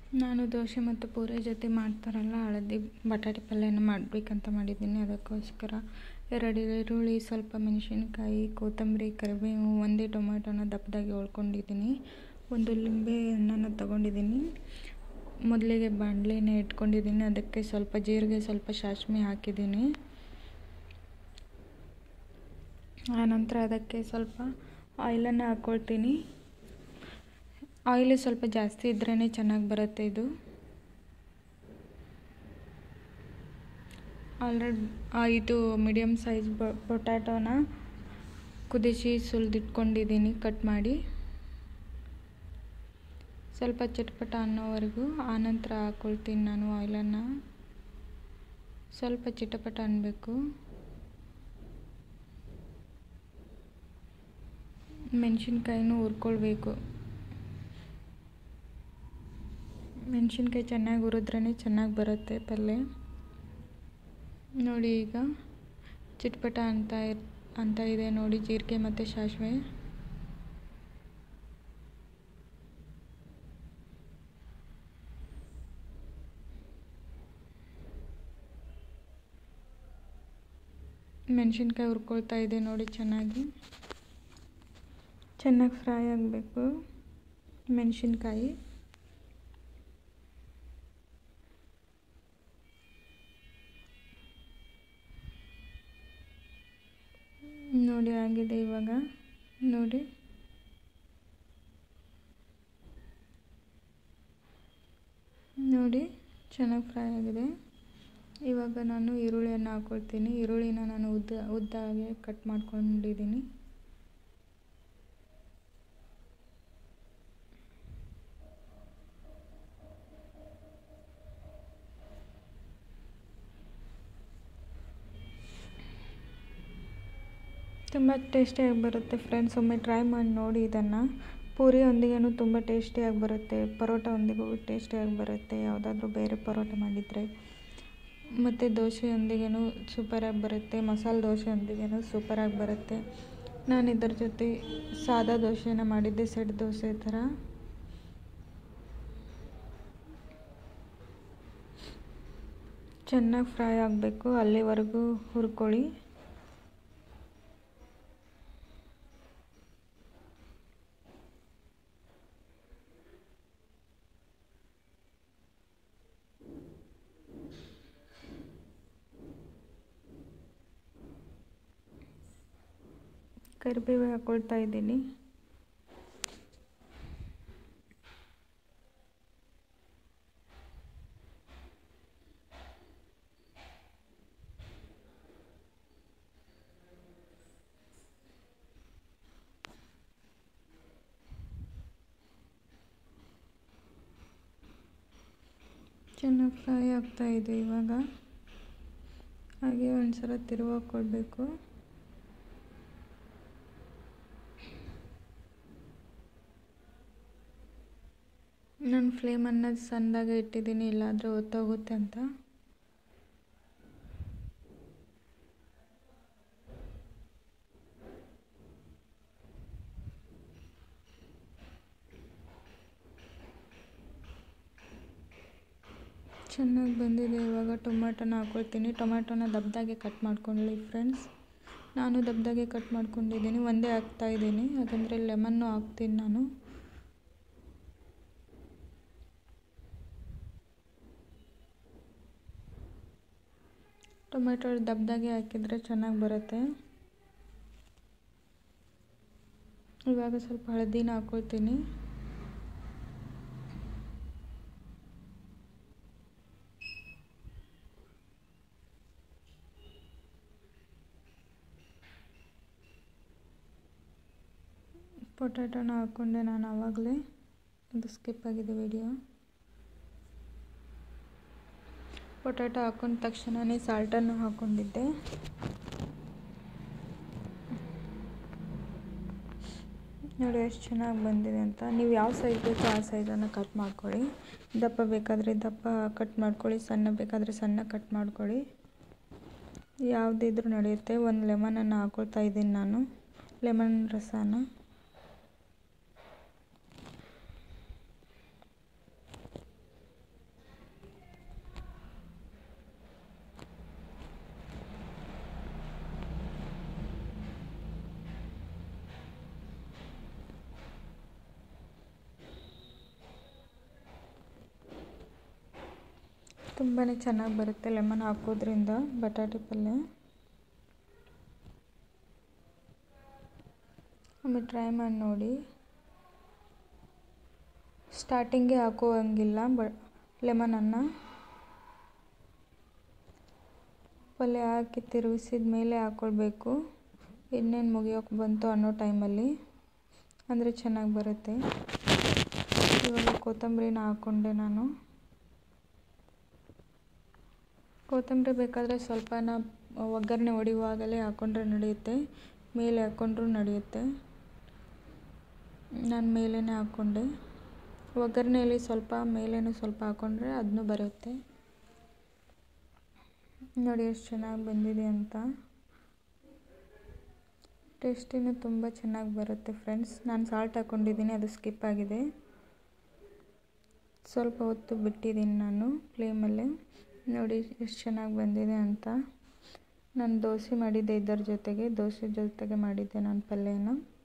ನಾನು ದೋಸೆ ಮತ್ತು ಪೂರಿ ಜೊತೆ ಮಾಡ್ತಾರಲ್ಲ ಹಳದಿ ಬಟಾಟೆ ಪಲ್ಯನ ಮಾಡಬೇಕಂತ ಮಾಡಿದ್ದೀನಿ ಅದಕ್ಕೋಸ್ಕರ ಎರಡು ಈರುಳ್ಳಿ ಸ್ವಲ್ಪ ಮೆಣಸಿನ್ಕಾಯಿ ಕೊತ್ತಂಬರಿ ಕರಿಬೇವು ಒಂದೇ ಟೊಮೆಟೊನ ದಪ್ಪದಾಗಿ ಹೊಳ್ಕೊಂಡಿದ್ದೀನಿ ಒಂದು ಲಿಂಬೆ ಹಣ್ಣನ್ನು ತಗೊಂಡಿದ್ದೀನಿ ಮೊದಲಿಗೆ ಬಾಣಲೆನ ಇಟ್ಕೊಂಡಿದ್ದೀನಿ ಅದಕ್ಕೆ ಸ್ವಲ್ಪ ಜೀರಿಗೆ ಸ್ವಲ್ಪ ಸಾಸ್ವೆ ಹಾಕಿದ್ದೀನಿ ಆನಂತರ ಅದಕ್ಕೆ ಸ್ವಲ್ಪ ಆಯಿಲನ್ನು ಹಾಕ್ಕೊಳ್ತೀನಿ ಆಯಿಲ್ ಸ್ವಲ್ಪ ಜಾಸ್ತಿ ಇದ್ರೇ ಚೆನ್ನಾಗಿ ಬರುತ್ತೆ ಇದು ಆಲ್ರೆಡಿ ಇದು ಮೀಡಿಯಮ್ ಸೈಜ್ ಪೊಟ್ಯಾಟೋನ ಕುದಿಸಿ ಸುಲಿದಿಟ್ಕೊಂಡಿದ್ದೀನಿ ಕಟ್ ಮಾಡಿ ಸ್ವಲ್ಪ ಚಟ್ಪಟ ಅನ್ನೋವರೆಗೂ ಆನಂತರ ಹಾಕ್ಕೊಳ್ತೀನಿ ನಾನು ಆಯಿಲನ್ನು ಸ್ವಲ್ಪ ಚಿಟಪಟ ಅನ್ನಬೇಕು ಮೆಣಸಿನ್ಕಾಯಿನೂ ಹುರ್ಕೊಳ್ಬೇಕು ಮೆಣಸಿನ್ಕಾಯಿ ಚೆನ್ನಾಗಿ ಹುರಿದ್ರೇ ಚೆನ್ನಾಗಿ ಬರುತ್ತೆ ಪಲ್ಯ ನೋಡಿ ಈಗ ಚಿಟ್ಪಟ ಅಂತ ಅಂತ ಇದೆ ನೋಡಿ ಜೀರಿಗೆ ಮತ್ತು ಸಾಸಿವೆ ಮೆಣಸಿನ್ಕಾಯಿ ಹುರ್ಕೊಳ್ತಾ ಇದೆ ನೋಡಿ ಚೆನ್ನಾಗಿ ಚೆನ್ನಾಗಿ ಫ್ರೈ ಆಗಬೇಕು ಮೆಣಸಿನ್ಕಾಯಿ ನೋಡಿ ಆಗಿದೆ ಇವಾಗ ನೋಡಿ ನೋಡಿ ಚೆನ್ನಾಗಿ ಫ್ರೈ ಆಗಿದೆ ಇವಾಗ ನಾನು ಈರುಳ್ಳಿಯನ್ನು ಹಾಕ್ಕೊಳ್ತೀನಿ ಈರುಳ್ಳಿನ ನಾನು ಉದ್ದ ಉದ್ದಾಗೆ ಕಟ್ ಮಾಡ್ಕೊಂಡಿದ್ದೀನಿ ತುಂಬ ಟೇಸ್ಟಿಯಾಗಿ ಬರುತ್ತೆ ಫ್ರೆಂಡ್ಸ್ ಒಮ್ಮೆ ಟ್ರೈ ಮಾಡಿ ನೋಡಿ ಇದನ್ನು ಪೂರಿಯೊಂದಿಗೂ ತುಂಬ ಟೇಸ್ಟಿಯಾಗಿ ಬರುತ್ತೆ ಪರೋಟ ಒಂದಿಗೂ ಟೇಸ್ಟಿಯಾಗಿ ಬರುತ್ತೆ ಯಾವುದಾದ್ರೂ ಬೇರೆ ಪರೋಟ ಮಾಡಿದರೆ ಮತ್ತು ದೋಸೆಯೊಂದಿಗೂ ಸೂಪರಾಗಿ ಬರುತ್ತೆ ಮಸಾಲೆ ದೋಸೆಯೊಂದಿಗೂ ಸೂಪರಾಗಿ ಬರುತ್ತೆ ನಾನು ಇದರ ಜೊತೆ ಸಾದಾ ದೋಸೆನ ಮಾಡಿದ್ದೆ ಸೆಟ್ ದೋಸೆ ಥರ ಚೆನ್ನಾಗಿ ಫ್ರೈ ಆಗಬೇಕು ಅಲ್ಲಿವರೆಗೂ ಹುರ್ಕೊಳ್ಳಿ ಕರಿಬೇವು ಹಾಕ್ಕೊಳ್ತಾ ಇದ್ದೀನಿ ಚೆನ್ನಾಗಿ ಫ್ರೈ ಆಗ್ತಾ ಇದೆ ಇವಾಗ ಹಾಗೆ ಒಂದ್ಸಲ ತಿರುವಾಗ ಕೊಡಬೇಕು ನಾನು ಫ್ಲೇಮನ್ನು ಸಣ್ಣದಾಗೆ ಇಟ್ಟಿದ್ದೀನಿ ಇಲ್ಲಾಂದರೆ ಒತ್ತೋಗುತ್ತೆ ಅಂತ ಚೆನ್ನಾಗಿ ಬಂದಿದೆ ಇವಾಗ ಟೊಮ್ಯಾಟೊನ ಹಾಕ್ಕೊಳ್ತೀನಿ ಟೊಮ್ಯಾಟೊನ ದಪ್ಪದಾಗೆ ಕಟ್ ಮಾಡ್ಕೊಳ್ಳಿ ಫ್ರೆಂಡ್ಸ್ ನಾನು ದಪ್ಪದಾಗೆ ಕಟ್ ಮಾಡ್ಕೊಂಡಿದ್ದೀನಿ ಒಂದೇ ಹಾಕ್ತಾಯಿದ್ದೀನಿ ಯಾಕಂದರೆ ಲೆಮನ್ನು ಹಾಕ್ತೀನಿ ನಾನು ಟೊಮೆಟೊ ದಪ್ಪದಾಗೆ ಹಾಕಿದರೆ ಚೆನ್ನಾಗಿ ಬರುತ್ತೆ ಇವಾಗ ಸ್ವಲ್ಪ ಹಳದಿನ ಹಾಕ್ಕೊಳ್ತೀನಿ ಪೊಟ್ಯಾಟೊನ ಹಾಕ್ಕೊಂಡೆ ನಾನು ಆವಾಗಲೇ ಅದು ಸ್ಕಿಪ್ ಆಗಿದೆ ವಿಡಿಯೋ ಪೊಟ್ಯಾಟೊ ಹಾಕೊಂಡ ತಕ್ಷಣವೇ ಸಾಲ್ಟನ್ನು ಹಾಕ್ಕೊಂಡಿದ್ದೆ ನೋಡಿ ಎಷ್ಟು ಚೆನ್ನಾಗಿ ಬಂದಿದೆ ಅಂತ ನೀವು ಯಾವ ಸೈಜ್ ಬೇಕೋ ಆ ಸೈಜನ್ನು ಕಟ್ ಮಾಡ್ಕೊಳ್ಳಿ ದಪ್ಪ ಬೇಕಾದರೆ ದಪ್ಪ ಕಟ್ ಮಾಡ್ಕೊಳ್ಳಿ ಸಣ್ಣ ಬೇಕಾದರೆ ಸಣ್ಣ ಕಟ್ ಮಾಡ್ಕೊಳ್ಳಿ ಯಾವುದಿದ್ರೂ ನಡೆಯುತ್ತೆ ಒಂದು ಲೆಮನನ್ನು ಹಾಕ್ಕೊಳ್ತಾ ಇದ್ದೀನಿ ನಾನು ಲೆಮನ್ ರಸನ ತುಂಬಾ ಚೆನ್ನಾಗಿ ಬರುತ್ತೆ ಲೆಮನ್ ಹಾಕೋದ್ರಿಂದ ಬಟಾಟೆ ಪಲ್ಯ ಒಮ್ಮೆ ಟ್ರೈ ಮಾಡಿ ನೋಡಿ ಸ್ಟಾರ್ಟಿಂಗೇ ಹಾಕೋವಂಗಿಲ್ಲ ಬ ಲೆಮನನ್ನು ಪಲ್ಯ ಹಾಕಿ ತಿರುಗಿಸಿದ ಮೇಲೆ ಹಾಕ್ಕೊಳ್ಬೇಕು ಇನ್ನೇನು ಮುಗಿಯೋಕೆ ಬಂತು ಅನ್ನೋ ಟೈಮಲ್ಲಿ ಅಂದರೆ ಚೆನ್ನಾಗಿ ಬರುತ್ತೆ ಇವಾಗ ಕೊತ್ತಂಬರಿನ ಹಾಕ್ಕೊಂಡೆ ನಾನು ಕೊತ್ತಂಬರಿ ಬೇಕಾದರೆ ಸ್ವಲ್ಪನ ಒಗ್ಗರಣೆ ಹೊಡಿಯುವಾಗಲೇ ಹಾಕ್ಕೊಂಡ್ರೆ ನಡೆಯುತ್ತೆ ಮೇಲೆ ಹಾಕ್ಕೊಂಡ್ರೂ ನಡೆಯುತ್ತೆ ನಾನು ಮೇಲೇ ಹಾಕ್ಕೊಂಡೆ ಒಗ್ಗರಣೆಯಲ್ಲಿ ಸ್ವಲ್ಪ ಮೇಲೇನೂ ಸ್ವಲ್ಪ ಹಾಕ್ಕೊಂಡ್ರೆ ಅದನ್ನೂ ಬರುತ್ತೆ ನೋಡಿ ಎಷ್ಟು ಚೆನ್ನಾಗಿ ಬಂದಿದೆ ಅಂತ ಟೇಸ್ಟಿನೂ ತುಂಬ ಚೆನ್ನಾಗಿ ಬರುತ್ತೆ ಫ್ರೆಂಡ್ಸ್ ನಾನು ಸಾಲ್ಟ್ ಹಾಕ್ಕೊಂಡಿದ್ದೀನಿ ಅದು ಸ್ಕಿಪ್ ಆಗಿದೆ ಸ್ವಲ್ಪ ಹೊತ್ತು ಬಿಟ್ಟಿದ್ದೀನಿ ನಾನು ಫ್ಲೇಮಲ್ಲೇ ನೋಡಿ ಎಷ್ಟು ಚೆನ್ನಾಗಿ ಬಂದಿದೆ ಅಂತ ನಾನು ದೋಸೆ ಮಾಡಿದ್ದೆ ಇದರ ಜೊತೆಗೆ ದೋಸೆ ಜೊತೆಗೆ ಮಾಡಿದ್ದೆ ನಾನು ಪಲ್ಯನ